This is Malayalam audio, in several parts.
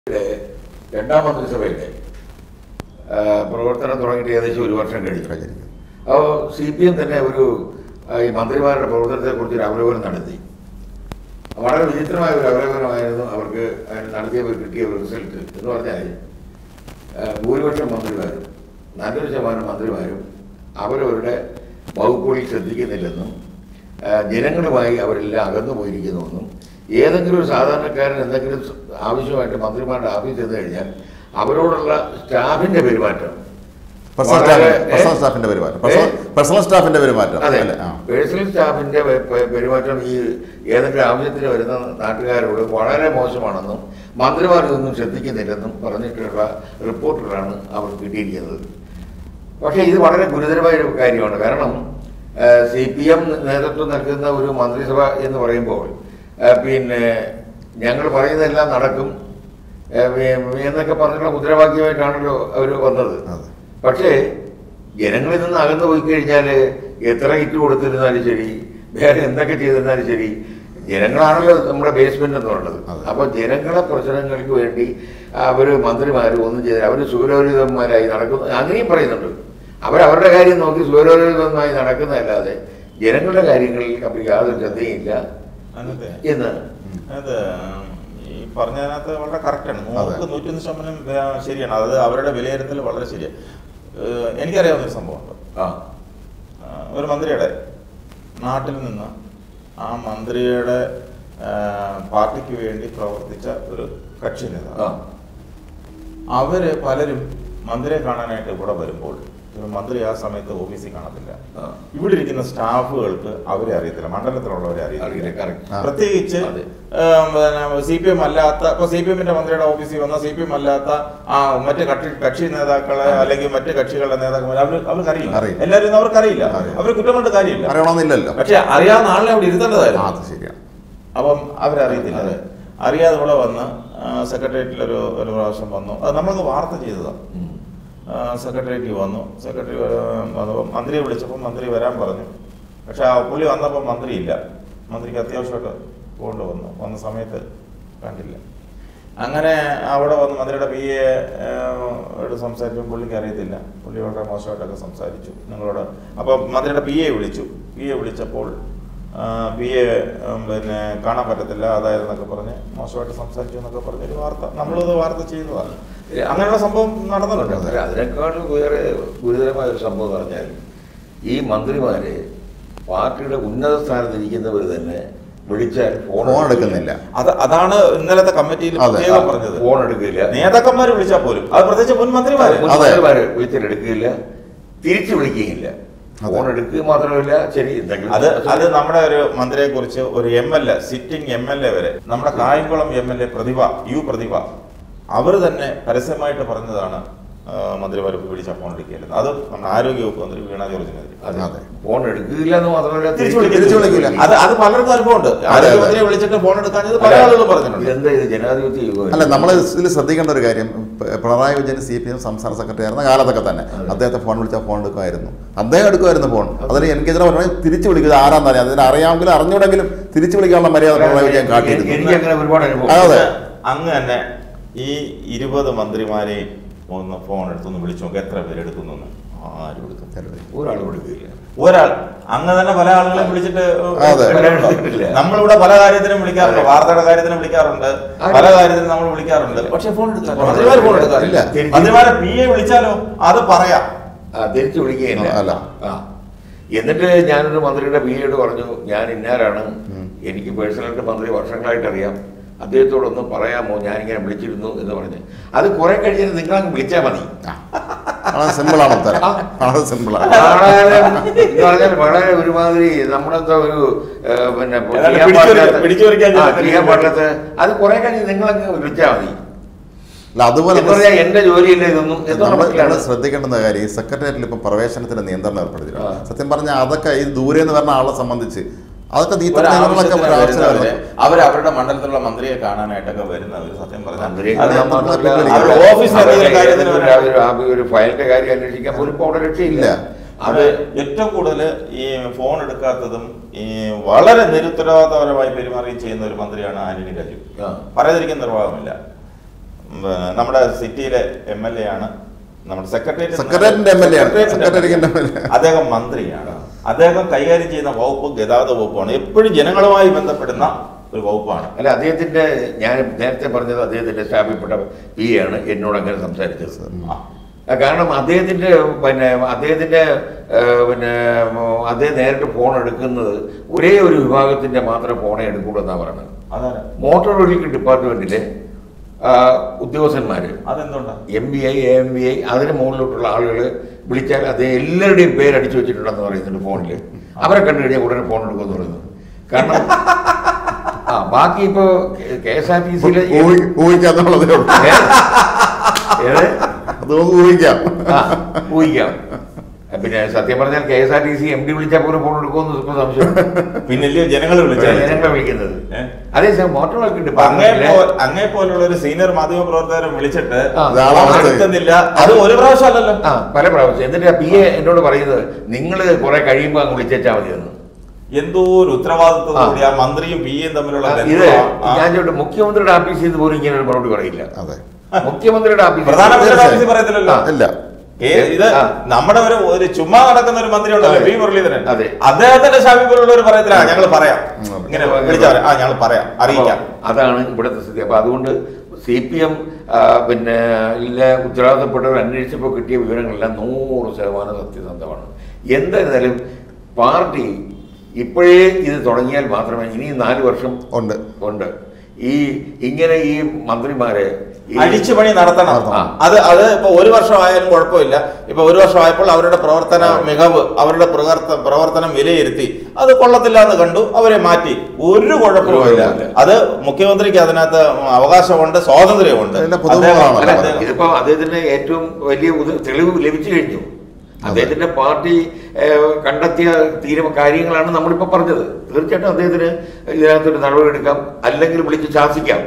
ഇവിടെ രണ്ടാം മന്ത്രിസഭയിലെ ആ, പ്രവർത്തനം തുടങ്ങിയിട്ട് ഏകദേശം ഒരു വർഷം കഴിഞ്ഞു കഴിഞ്ഞിരിക്കുന്നു. അപ്പോൾ സി പി എം തന്നെ ഒരു ആ, ഈ മന്ത്രിമാരുടെ പ്രവർത്തനത്തെക്കുറിച്ച് ഒരു അവലോകനം നടത്തി വളരെ വിചിത്രമായ ഒരു അവലോകനമായിരുന്നു അവർക്ക് അതിന് നടത്തിയപ്പോൾ കിട്ടിയ ഒരു റിസൾട്ട് എന്ന് പറഞ്ഞാൽ ആ, ഭൂരിപക്ഷം മന്ത്രിമാരും നല്ലൊരു ശതമാനം മന്ത്രിമാരും അവരവരുടെ വകുപ്പുകളിൽ ശ്രദ്ധിക്കുന്നില്ലെന്നും ആ, ജനങ്ങളുമായി അവരെല്ലാം അകന്നു പോയിരിക്കുന്നുവെന്നും ഏതെങ്കിലും ഒരു സാധാരണക്കാരൻ എന്തെങ്കിലും സ- ആവശ്യമായിട്ട് മന്ത്രിമാരുടെ ഓഫീസിൽ ചെന്ന് കഴിഞ്ഞാൽ അവരോടുള്ള സ്റ്റാഫിന്റെ പെരുമാറ്റം പേഴ്സണൽ വളരെ, സ്റ്റാഫ് ഏ? പേഴ്സണൽ സ്റ്റാഫിന്റെ പെരുമാറ്റം ഏ? പേഴ്സണൽ പേഴ്സണൽ സ്റ്റാഫിന്റെ പെരുമാറ്റം അതെ അല്ലേ ആ പേഴ്സണൽ സ്റ്റാഫിന്റെ പെ- പെ- പെരുമാറ്റം ഈ ഏതെങ്കിലും ആവശ്യത്തിന് വരുന്ന നാട്ടുകാരോട് വളരെ മോശമാണെന്നും മന്ത്രിമാർ ഇതൊന്നും ശ്രദ്ധിക്കുന്നില്ലെന്നും പറഞ്ഞിട്ടുള്ള റിപ്പോർട്ടുകളാണ് അവർക്ക് കിട്ടിയിരിക്കുന്നത് പക്ഷേ ഇത് വളരെ ഗുരുതരമായ ഒരു കാര്യമാണ് കാരണം സി പി എം നേതൃത്വം നൽകുന്ന ഒരു മന്ത്രിസഭ എന്ന് പറയുമ്പോൾ ആ, പിന്നെ ഞങ്ങൾ പറയുന്നതെല്ലാം നടക്കും ആ, വേ- എന്നൊക്കെ പറഞ്ഞിട്ടുള്ള മുദ്രാവാക്യമായിട്ടാണല്ലോ അവർ വന്നത് അതെ. പക്ഷേ ജനങ്ങളിൽ നിന്ന് അകന്നു പോയി കഴിഞ്ഞാൽ എത്ര ഹിറ്റ് കൊടുത്തിരുന്നാലും ശരി വേറെ എന്തൊക്കെ ചെയ്തിരുന്നാലും ശരി ജനങ്ങളാണല്ലോ നമ്മുടെ ബേസ്മെന്റ് എന്ന് പറയുന്നത് അതെ. അപ്പോൾ ജനങ്ങളെ പ്രശ്നങ്ങൾക്ക് വേണ്ടി അവർ മന്ത്രിമാർ ഒന്നും ചെയ്ത് അവർ സൂര്യോലിതന്മാരായി നടക്കുന്നു അങ്ങനെയും പറയുന്നുണ്ട് അവരവരുടെ കാര്യം നോക്കി സൂര്യോലിതമായി നടക്കുന്നതല്ലാതെ ജനങ്ങളുടെ കാര്യങ്ങളിൽ അവർക്ക് യാതൊരു ശ്രദ്ധയില്ല അതെ എന്ന് അത് ഈ പറഞ്ഞതിനകത്ത് വളരെ കറക്റ്റാണ് അതെ. നൂറ് നൂറ്റൊന്ന് ശതമാനം വേ- ശരിയാണ് അത് അവരുടെ വിലയിരുത്തൽ വളരെ ശരിയാണ് ഏഹ് എനിക്കറിയാവുന്ന ഒരു സംഭവമുണ്ട് ആ ആ, ഒരു മന്ത്രിയുടെ നാട്ടിൽ നിന്ന് ആ മന്ത്രിയുടെ ആ, പാർട്ടിക്ക് വേണ്ടി പ്രവർത്തിച്ച ഒരു കക്ഷി ആ നേതാവ് അവര് പലരും മന്ത്രിയെ കാണാനായിട്ട് ഇവിടെ വരുമ്പോൾ ഒരു മന്ത്രി ആ സമയത്ത് ഓഫീസിൽ കാണത്തില്ല ആ. ഇവിടെ ഇരിക്കുന്ന സ്റ്റാഫുകൾക്ക് അവരെ അറിയത്തില്ല മണ്ഡലത്തിലുള്ളവരെ അറിയില്ല അറിയത്തില്ല കറക്റ്റ് ആ. പ്രത്യേകിച്ച് അതെ. സി പി എം അല്ലാത്ത ഇപ്പൊ സി പി എമ്മിന്റെ മന്ത്രിയുടെ ഓഫീസിൽ വന്ന സി പി എം അല്ലാത്ത ആ മറ്റ് കക്ഷി കക്ഷി നേതാക്കളെ അല്ലെങ്കിൽ മറ്റ് കക്ഷികളുടെ നേതാക്കന്മാരെ അവർ അവർക്ക് അറിയില്ല അറിയില്ല. എല്ലാവരും ഒന്നും അവർക്കറിയില്ല അറിയില്ല. അവർ കുറ്റം കൊണ്ട് കാര്യമില്ല അറിയണമെന്നില്ലല്ലോ പക്ഷെ അറിയാവുന്ന ആളിനെ അവിടെ ആ, ഇരുത്തേണ്ടതായിരുന്നു അത് ശരിയാണ് അപ്പം അവരറിയത്തില്ല അത് അറിയാതെ ഇവിടെ വന്ന് സെക്രട്ടേറിയറ്റിൽ ഒരു ഒരു പ്രാവശ്യം വന്നു അത് നമ്മളത് വാർത്ത ചെയ്തതാണ് ഉം. സെക്രട്ടേറിയറ്റിൽ വന്നു സെക്രട്ടറി വന്നപ്പോൾ മന്ത്രിയെ വിളിച്ചപ്പോൾ മന്ത്രി വരാൻ പറഞ്ഞു പക്ഷെ ആ പുള്ളി വന്നപ്പോൾ മന്ത്രി ഇല്ല മന്ത്രിക്ക് അത്യാവശ്യമായിട്ട് കൊണ്ടുവന്നു വന്ന സമയത്ത് കണ്ടില്ല അങ്ങനെ അവിടെ വന്ന് മന്ത്രിയുടെ പി എ സംസാരിച്ചു പുള്ളിക്ക് അറിയത്തില്ല പുള്ളി വളരെ മോശമായിട്ടൊക്കെ സംസാരിച്ചു നിങ്ങളോട് അപ്പോൾ മന്ത്രിയുടെ പി എ വിളിച്ചു പി എ വിളിച്ചപ്പോൾ പി എ പിന്നെ കാണാൻ പറ്റത്തില്ല അതായതെന്നൊക്കെ പറഞ്ഞ് മോശമായിട്ട് സംസാരിച്ചു എന്നൊക്കെ പറഞ്ഞൊരു വാർത്ത നമ്മളത് വാർത്ത ചെയ്തതാണ് അങ്ങനെയുള്ള സംഭവം നടന്നിട്ടുണ്ട് അല്ല, അതിനേക്കാളും വേറെ ഗുരുതരമായ ഒരു സംഭവം എന്ന് പറഞ്ഞാൽ ഈ മന്ത്രിമാര് പാർട്ടിയുടെ ഉന്നത സ്ഥാനത്ത് ഇരിക്കുന്നവർ തന്നെ വിളിച്ചാൽ ഫോൺ ഫോൺ എടുക്കുന്നില്ല അത് അതാണ് ഇന്നലത്തെ കമ്മിറ്റിയിൽ അതെ. പ്രത്യേകം പറഞ്ഞത് ഫോൺ എടുക്കില്ല നേതാക്കന്മാർ വിളിച്ചാൽ പോലും അത് പ്രത്യേകിച്ച് മുൻ മന്ത്രിമാര് മുൻ അതെ. മന്ത്രിമാര് വിളിച്ചാൽ എടുക്കില്ല തിരിച്ചു വിളിക്കുകയില്ല ഫോൺ എടുക്കുക മാത്രമല്ല ശരി എന്തെങ്കിലും അത് അത് നമ്മുടെ ഒരു മന്ത്രിയെ കുറിച്ച് ഒരു M L A sitting M L A വരെ നമ്മുടെ Kayamkulam M L A Prathibha U Prathibha അവർ തന്നെ പരസ്യമായിട്ട് പറഞ്ഞതാണ് ആ, മന്ത്രിമാർ വിളിച്ച ഫോൺ എടുക്കില്ല അത് നമ്മുടെ ആരോഗ്യവകുപ്പ് മന്ത്രി വീണ ജോർജിനെതിരെ അതെ. അതെ. ഫോൺ എടുക്കില്ല എന്ന് മാത്രമല്ല തിരിച്ചു തിരിച്ചു വിളിക്കില്ല. അത് അത് പലർക്കും അനുഭവമുണ്ട് ആരോഗ്യമന്ത്രിയെ വിളിച്ചിട്ട് ഫോൺ എടുക്കാഞ്ഞത് പല ആളുകളും പറഞ്ഞിട്ടുണ്ട് എന്താ ഇത് ജനാധിപത്യ യുഗം അല്ല നമ്മൾ ഇതിൽ ശ്രദ്ധിക്കേണ്ട ഒരു കാര്യം പ- Pinarayi Vijayan C P M സംസ്ഥാന സെക്രട്ടറി ആയിരുന്ന കാലത്തൊക്കെ തന്നെ അദ്ദേഹത്തെ ഫോൺ വിളിച്ചാൽ ഫോൺ എടുക്കുമായിരുന്നു അദ്ദേഹം എടുക്കുമായിരുന്നു ഫോൺ അതിന് എനിക്കെതിരെ പറഞ്ഞാൽ തിരിച്ചു വിളിക്കുന്നത് ആരാന്ന് അറിയാം അതിന് അറിയാമെങ്കിലും അറിഞ്ഞൂടെങ്കിലും തിരിച്ചു വിളിക്കാനുള്ള മര്യാദ പിണറായി വിജയൻ കാട്ടിയിരുന്നു എനിക്ക് അങ്ങനെ ഒരുപാട് അനുഭവം അതെ. അങ്ങ് തന്നെ ഈ ഇരുപത് മന്ത്രിമാരെയും ഒന്ന് ഫോൺ എടുത്തൊന്ന് വിളിച്ചു നോക്കി എത്ര പേര് എടുക്കുന്നു എന്ന്. ആരും എടുക്കും ഒരാളും എടുക്കില്ല ഒരാൾ അങ്ങ് തന്നെ പല ആളുകളെയും വിളിച്ചിട്ട് അതെ. എടുക്കുന്നുണ്ടോ? നമ്മളിവിടെ പല കാര്യത്തിനും വിളിക്കാറുണ്ട് വാർത്തയുടെ കാര്യത്തിനും വിളിക്കാറുണ്ട് പല കാര്യത്തിനും നമ്മൾ വിളിക്കാറുണ്ട് പക്ഷെ ഫോൺ എടുക്കാറില്ല മന്ത്രിമാർ ഫോൺ എടുക്കാറില്ല ഇല്ല. മന്ത്രിമാരെ പി എ വിളിച്ചാലോ അത് പറയാം ആ, തിരിച്ചു വിളിക്കുകയില്ല അല്ല. ആ എന്നിട്ട് ഞാനൊരു മന്ത്രിയുടെ പി എയോട് പറഞ്ഞു ഞാൻ ഇന്നാരാണ് ഉം. എനിക്ക് പേഴ്സണലായിട്ട് മന്ത്രി വർഷങ്ങളായിട്ട് അറിയാം അദ്ദേഹത്തോടൊന്ന് പറയാമോ ഞാനിങ്ങനെ വിളിച്ചിരുന്നു എന്ന് പറഞ്ഞ് അത് കുറെ കഴിഞ്ഞിട്ട് നിങ്ങളങ്ങ് വിളിച്ചാൽ മതി വളരെ സിമ്പിളാണ് ഉത്തരം വളരെ സിമ്പിളാണ് വളരെ എന്ന് പറഞ്ഞാൽ വളരെ ഒരുമാതിരി നമ്മളെന്തോ ഒരു ഏ, പിന്നെ ഏതാണ്ട് ചെയ്യാൻ പിടിച്ചു പാടില്ലാത്ത- പറിക്കാൻ- പിടിച്ചു പറിക്കാൻ ആ, ചെല്ലുന്ന ചെയ്യാൻ പാടില്ലാത്ത അത് കുറെ കഴിഞ്ഞ് നിങ്ങളങ്ങ് വിളിച്ചാൽ മതി അല്ല അതുപോലെ എന്ന് പറഞ്ഞാൽ എന്റെ ജോലിയില്ല ഇതൊന്നും എന്നുള്ള നമ്മൾ മട്ടിലാണ് ശ്രദ്ധിക്കേണ്ട കാര്യം ഈ സെക്രട്ടേറിയറ്റിൽ ഇപ്പം പ്രവേശനത്തിന് നിയന്ത്രണം ഏർപ്പെടുത്തിയിട്ടുണ്ട് ആ. സത്യം പറഞ്ഞാൽ അതൊക്കെ ഈ ദൂരെ എന്ന് പറഞ്ഞ ആളെ സംബന്ധിച്ച് അതൊക്കെ ഈ ഒരു നിയമങ്ങളൊക്കെ ആവശ്യത്തിന് ഒരാവശ്യമായിരുന്നു വരുന്നവര് അവർ അവരുടെ മണ്ഡലത്തിലുള്ള മന്ത്രിയെ കാണാനായിട്ടൊക്കെ വരുന്നവർ സത്യം മന്ത്രിയെ പറഞ്ഞാൽ കാണാൻ മാത്രമല്ല, അവരുടെ അവരുടെ ഓഫീസിൽ അവരുടെ എന്തെങ്കിലും കാര്യത്തിന് ഒരു- ഒരു- ആ ഒരു ഫയലിന്റെ കാര്യം അന്വേഷിക്കാൻ പോലും ഇപ്പൊ അവിടെ രക്ഷയില്ല ഇല്ല. അത് ഏറ്റവും കൂടുതൽ ഈ ഫോൺ എടുക്കാത്തതും ഈ വളരെ നിരുത്തരവാദപരമായി പെരുമാറുകയും ചെയ്യുന്ന ഒരു മന്ത്രിയാണ് ആന്റണി രാജു ആ. പറയാതിരിക്കാൻ നിർവാഹമില്ല പിന്നെ നമ്മുടെ സിറ്റിയിലെ എം എൽ എ ആണ് നമ്മുടെ സെക്രട്ടേറിയറ്റ് സെക്രട്ടേറിയറ്റിന്റെ MLA ആണ്. സെക്രട്ടേറിയറ്റിന്റെ MLA. അദ്ദേഹം മന്ത്രിയാണ് അദ്ദേഹം കൈകാര്യം ചെയ്യുന്ന വകുപ്പ് ഗതാഗത വകുപ്പാണ് എപ്പോഴും ജനങ്ങളുമായി ബന്ധപ്പെടുന്ന ഒരു വകുപ്പാണ് അല്ല അദ്ദേഹത്തിന്റെ ഞാൻ നേരത്തെ പറഞ്ഞത് അദ്ദേഹത്തിന്റെ സ്റ്റാഫിൽപ്പെട്ട പി ആണ് എന്നോട് അങ്ങനെ സംസാരിച്ചത് ആ. ആ, കാരണം അദ്ദേഹത്തിന്റെ പിന്നെ അദ്ദേഹത്തിന്റെ ആ, പിന്നെ ഉം, അദ്ദേഹം നേരിട്ട് ഫോൺ എടുക്കുന്നത് ഒരേ ഒരു വിഭാഗത്തിന്റെ മാത്രം ഫോണേ എടുക്കുള്ളൂ എന്നാ പറയുന്നത് അതാണ് മോട്ടോർ വെഹിക്കിൾ ഡിപ്പാർട്ട്മെന്റിലെ ആ, ഉദ്യോഗസ്ഥന്മാര് അതെന്തുകൊണ്ടാ M B I M B I അതിന് മുകളിലോട്ടുള്ള ആളുകൾ വിളിച്ചാൽ അത് എല്ലാവരുടെയും പേര് അടിച്ചു വെച്ചിട്ടുണ്ടെന്ന് പറയുന്നുണ്ട് ഫോണിൽ അവരെ കണ്ടു കഴിഞ്ഞാൽ ഉടനെ ഫോൺ എടുക്കുമെന്ന് പറയുന്നു കാരണം ആ ബാക്കി ഇപ്പോ കെ എസ് ആർ ടി സിയിലെ ഊഹി- ഊഹിക്കാന്നുള്ളതേ ഉള്ളൂ ഏത് അത് ഊഹിക്കാം ആ ഊഹിക്കാം പിന്നെ സത്യം പറഞ്ഞാൽ K S R T C M D വിളിച്ചാൽ പോലും ഫോൺ എടുക്കുമെന്ന് ഇപ്പൊ സംശയം പിന്നല്ലേ ജനങ്ങൾ വിളിച്ചാൽ ജനങ്ങളെ വിളിക്കുന്നത് ഏ? അതേസമയം മോട്ടോർ വെഹിക്കിൾ അങ്ങേ ഡിപ്പാർട്ട്മെന്റിലെ പോ- അങ്ങേ പോലുള്ള ഒരു സീനിയർ മാധ്യമ പ്രവർത്തകരെ വിളിച്ചിട്ട് ആ. ധാരാളം എടുക്കുന്നില്ല അത് ഒരു പ്രാവശ്യം അല്ലല്ലോ ആ പല പ്രാവശ്യം എന്നിട്ട് പി എ എന്നോട് പറയുന്നത് നിങ്ങൾ കുറെ കഴിയുമ്പോൾ അങ്ങ് വിളിച്ചേച്ചാൽ മതി എന്ന് എന്തോ ഒരു ഉത്തരവാദിത്വത്തോടെ ആ മന്ത്രിയും പി എം തമ്മിലുള്ള ഇത് ബന്ധം ആ- ഞാൻ ചോദിച്ചു മുഖ്യമന്ത്രിയുടെ ആഫീസിൽ നിന്ന് പോലും ഇങ്ങനെ ഒരു മറുപടി പറയില്ല അതെ മുഖ്യമന്ത്രിയുടെ ആഫീസിൽ പ്രധാനമന്ത്രിയുടെ ഓഫീസിൽ പറയത്തില്ലല്ലോ ഇല്ല ഏ, ഇത് ആ. നമ്മുടെ ഒരു ഒരു ചുമ്മാ നടക്കുന്ന ഒരു മന്ത്രി ഉണ്ടല്ലോ അതെ. വി മുരളീധരൻ അതെ. അദ്ദേഹത്തിന്റെ ഷാപ്പിലുള്ള ഒരു പറയത്തില്ല ഞങ്ങൾ പറയാം ഉം. ഇങ്ങനെ വിളിച്ചാൽ ആ ഞങ്ങൾ പറയാം അറിയിക്കാം അപ്പൊ അതാണ് ഇവിടുത്തെ സ്ഥിതി അപ്പൊ അതുകൊണ്ട് സി പി എം പിന്നെ ഇല്ല ഉത്തരവാദിത്തപ്പെട്ടവർ അന്വേഷിച്ചപ്പോൾ കിട്ടിയ വിവരങ്ങളെല്ലാം നൂറ് ശതമാനം സത്യസന്ധമാണ് എന്തായിരുന്നാലും പാർട്ടി ഇപ്പോഴേ ഇത് തുടങ്ങിയാൽ മാത്രമേ ഇനി നാല് വർഷം ഉണ്ട് ഉണ്ട് ഈ ഇങ്ങനെ ഈ മന്ത്രിമാരെ ഈ- അഴിച്ചുപണി നടത്തണം നടത്തണം. അത് അത് ഇപ്പൊ ഒരു വർഷം ആയാലും കുഴപ്പമില്ല ഇപ്പൊ ഒരു വർഷം ആയപ്പോൾ അവരുടെ പ്രവർത്തന മികവ് അവരുടെ പ്രവർത്ത പ്രവർത്തനം വിലയിരുത്തി അത് കൊള്ളത്തില്ല എന്ന് കണ്ടു അവരെ മാറ്റി ഒരു കുഴപ്പവുമില്ല കുഴപ്പമില്ല. അത് മുഖ്യമന്ത്രിക്ക് അതിനകത്ത് അവകാശമുണ്ട് സ്വാതന്ര്യമുണ്ട് അതിന്റെ പുതുമുഖങ്ങളാണ്. അദ്ദേഹം- അല്ല, അദ്ദേഹം- ഇതിപ്പോ അദ്ദേഹത്തിന് ഏറ്റവും വലിയ ഉദ- തെളിവ് ലഭിച്ചു കഴിഞ്ഞു അദ്ദേഹത്തിന്റെ പാർട്ടി ഏഹ്, കണ്ടെത്തിയ തീരുമ കാര്യങ്ങളാണ് നമ്മളിപ്പോ പറഞ്ഞത് തീർച്ചയായിട്ടും അദ്ദേഹത്തിന് ഇതിനകത്തൊരു നടപടിയെടുക്കാം അല്ലെങ്കിൽ വിളിച്ച് ശാസിക്കാം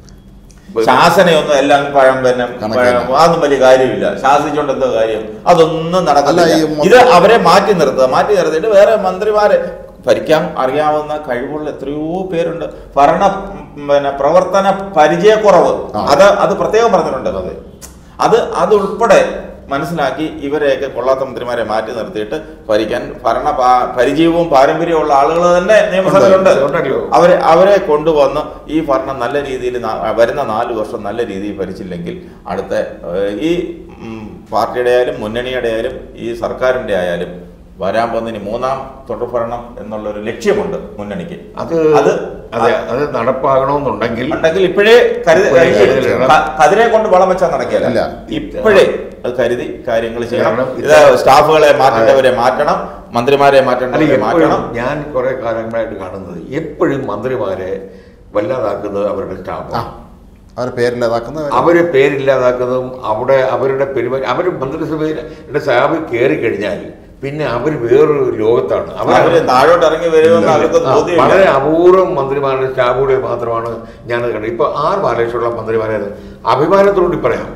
ശാസനയൊന്നും എല്ലാം പഴം പിന്നെ കണക്കല്ല. പഴം- അതൊന്നും വലിയ കാര്യമില്ല ശാസിച്ചുകൊണ്ട് എന്തോ കാര്യം അതൊന്നും നടക്കില്ല അല്ല, ഈ മൊ- ഇത് അവരെ മാറ്റി നിർത്തുക മാറ്റി നിർത്തിയിട്ട് വേറെ മന്ത്രിമാരെ ഭരിക്കാൻ അറിയാവുന്ന കഴിവുള്ള എത്രയോ പേരുണ്ട് ഭരണ ഉം, പിന്നെ പ്രവർത്തന പരിചയക്കുറവ് ആ. അത് അത് പ്രത്യേകം പറഞ്ഞിട്ടുണ്ട് അത് അത് അത് ഉൾപ്പെടെ മനസ്സിലാക്കി ഇവരെയൊക്കെ കൊള്ളാത്ത മന്ത്രിമാരെ മാറ്റി നിർത്തിയിട്ട് ഭരിക്കാൻ ഭരണ പാ- പരിചയവും പാരമ്പര്യവും ഉള്ള ആളുകൾ തന്നെ നിയമസഭയിലുണ്ട് ഉണ്ട്, ഉണ്ടല്ലോ. അവരെ അവരെ കൊണ്ടുവന്ന് ഈ ഭരണം നല്ല രീതിയിൽ നാ- വരുന്ന നാല് വർഷം നല്ല രീതിയിൽ ഭരിച്ചില്ലെങ്കിൽ അടുത്ത ഏഹ്, ഈ ഉം, പാർട്ടിയുടെ ആയാലും മുന്നണിയുടെ ആയാലും ഈ സർക്കാരിന്റെ ആയാലും വരാൻ പോകുന്നതിന് മൂന്നാം തുടർഭരണം എന്നുള്ള ഒരു ലക്ഷ്യമുണ്ട് മുന്നണിക്ക് അത് അത് അതെ അത് നടപ്പാകണമെന്നുണ്ടെങ്കിൽ ഉണ്ടെങ്കിൽ ഇപ്പോഴേ കരുതി ഇപ്പോഴേ കരുതി ക- വേണം. കതിരെ കൊണ്ട് വളം വെച്ചാൽ നടക്കില്ല ഇല്ല. ഇപ്പോഴേ അത് കരുതി കാര്യങ്ങൾ ചെയ്യണം കാരണം ഇത് ഇത് സ്റ്റാഫുകളെ മാറ്റേണ്ടവരെ മാറ്റണം മന്ത്രിമാരെ അല്ല മാറ്റേണ്ടവരെ എപ്പോഴും മാറ്റണം ഞാൻ കുറെ കാലങ്ങളായിട്ട് കാണുന്നത് എപ്പോഴും മന്ത്രിമാരെ വല്ലാതാക്കുന്നത് അവരുടെ ആ സ്റ്റാഫാണ് അവരെ പേരില്ലാതാക്കുന്ന അവരെ പേരില്ലാതാക്കുന്നതും അവിടെ അവരുടെ പെരുമാറ്റം അവർ മന്ത്രിസഭയുടെ സ്റ്റാഫ് കയറി കഴിഞ്ഞാൽ പിന്നെ അവർ വേറൊരു ലോകത്താണ് അവര് അവർ താഴോട്ട് ഇറങ്ങി വരുമെന്ന് അവർക്ക് ആ, ബോധ്യമില്ല വളരെ അപൂർവം മന്ത്രിമാരുടെ സ്റ്റാഫുകളെ മാത്രമാണ് ഞാനത് കണ്ടത് ഇപ്പൊ ആർ ബാലകൃഷ്ണനുള്ള മന്ത്രിമാരായത് അഭിമാനത്തോടുകൂടി പറയാം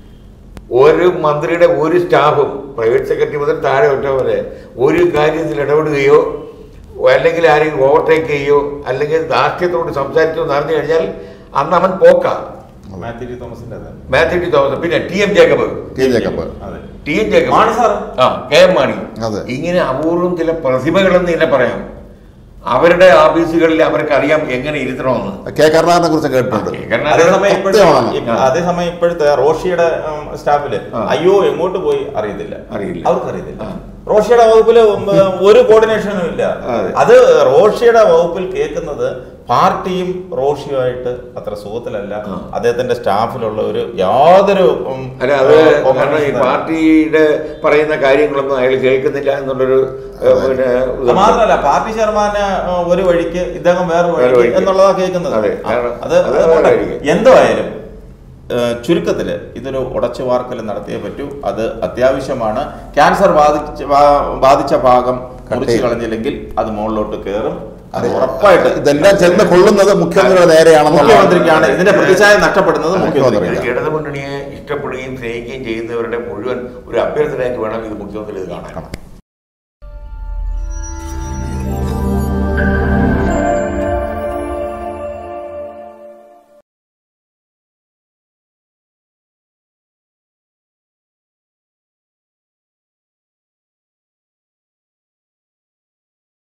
ഒരു മന്ത്രിയുടെ ഒരു സ്റ്റാഫും പ്രൈവറ്റ് സെക്രട്ടറി മുതൽ താഴെ ഒറ്റ വരെ ഒരു കാര്യത്തിൽ ഇടപെടുകയോ അല്ലെങ്കിൽ ആരെങ്കിലും ഓവർടേക്ക് ചെയ്യുകയോ അല്ലെങ്കിൽ ധാർഷ്ട്യത്തോട് സംസാരിച്ചോ എന്ന് അറിഞ്ഞു കഴിഞ്ഞാൽ അന്ന് അവൻ പോക്ക മാത്യു ടി തോമസിന്റെ അതെ. മാത്യു ടി തോമസ് പിന്നെ T M Jacob T Jacob അതെ. T M Jacob Mani sir. ആ കെ എം മാണി അതെ. ഇങ്ങനെ അപൂർവം ചില പ്രതിഭകളെന്ന് തന്നെ പറയാം അവരുടെ ഓഫീസുകളിൽ അവർക്ക് അറിയാം എങ്ങനെ ഇരുത്തണമെന്ന് കെ കരുണാകരനെ കുറിച്ച് കേട്ടിട്ടുണ്ട് കാരണം അതേസമയം ഇപ്പോഴത്തെ സത്യമാണ്. ഇപ്പ- അതേസമയം ഇപ്പോഴത്തെ റോഷിയുടെ ഉം, സ്റ്റാഫില് ആ. അയ്യോ എങ്ങോട്ട് പോയി അറിയത്തില്ല അറിയില്ല. അവർക്ക് അറിയത്തില്ല ആ. റോഷിയുടെ വകുപ്പില് ഉം, ഒരു കോർഡിനേഷനും ഇല്ല അതെ. അത് റോഷിയുടെ വകുപ്പിൽ കേൾക്കുന്നത് പാർട്ടിയും റോഷിയുമായിട്ട് അത്ര സുഖത്തിലല്ല ആ. അദ്ദേഹത്തിന്റെ സ്റ്റാഫിലുള്ള ഒരു യാതൊരു ഉം, അല്ല അത് ആ, കാരണം ഈ combination തന്നെ. പാർട്ടിയുടെ പറയുന്ന കാര്യങ്ങളൊന്നും അയാൾ കേൾക്കുന്നില്ല എന്നുള്ളൊരു ഏഹ്, പിന്നെ അത് ഇതുണ്ട്. മാത്രമല്ല പാർട്ടി ചെയർമാന് ആ, ഒരു വഴിക്ക് ഇദ്ദേഹം വേറെ വേറെ വഴിക്ക് വഴിക്ക്. എന്നുള്ളതാ കേൾക്കുന്നത് അതെ, ആ, കാരണം അത് അത് അത് വേറെ പോട്ടെ. വഴിക്ക്. എന്തായാലും ഏഹ്, ചുരുക്കത്തില് ഇതൊരു ഉടച്ചു വാർക്കൽ നടത്തിയേ പറ്റൂ അത് അത്യാവശ്യമാണ് ക്യാൻസർ ബാധിച്ച ബാ- ബാധിച്ച ഭാഗം മുറിച്ചു ചെയ്യും. കളഞ്ഞില്ലെങ്കിൽ അത് മുകളിലോട്ട് കയറും അത് ഉറപ്പായിട്ട് ഇതെല്ലാം ചെന്ന് കൊള്ളുന്നത് മുഖ്യമന്ത്രിയുടെ നേരെയാണെന്നുള്ള മുഖ്യമന്ത്രിക്കാണ് ഇതിന്റെ പ്രതിച്ഛായ നഷ്ടപ്പെടുന്നത് മുഖ്യമന്ത്രിക്കാണ്. മുഖ്യമന്ത്രിക്കാണ് ഇടതുമുന്നണിയെ ഇഷ്ടപ്പെടുകയും സ്നേഹിക്കുകയും ചെയ്യുന്നവരുടെ മുഴുവൻ ഒരു അഭ്യർത്ഥനയായിട്ട് വേണം ഇത് മുഖ്യമന്ത്രി ഇത് കാണാൻ